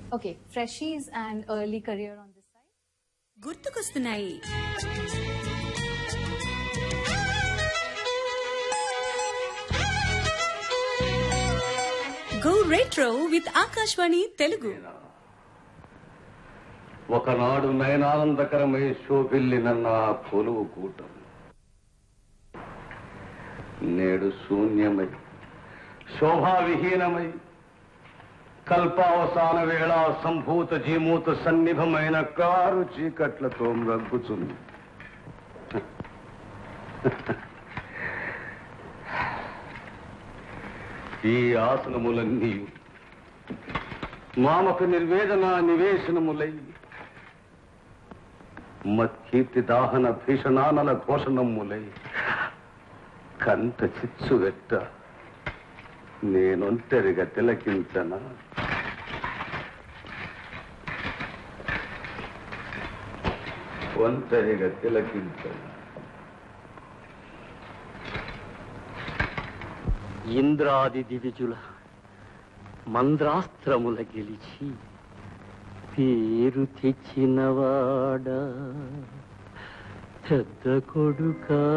Okay, freshies and early career on this side. గుర్తుకొస్తున్నాయి go retro with Akashvani Telugu ఒకనాడు నయనానందకరమై శోభిల్లిన నా కొలువు కూటం నేడు శూన్యమై శోభావిహీనమై కల్పావసాన వేళ సంభూత జీమూత సన్నిభమైన కారు చీకట్లతో మ్రగ్గుచుంది ఈ ఆసనములన్నీ మామకు నిర్వేదన నివేశనములై మత్కీర్తి దాహన భీషణానల ఘోషణములై కంట చిచ్చుగట్ట నేనొంటరిగా తిలకించనా ఒంటరిగా తిలకించనా ఇంద్రాది దివిజుల మంద్రాస్త్రముల గెలిచి పేరు తెచ్చినవాడా పెద్ద కొడుకా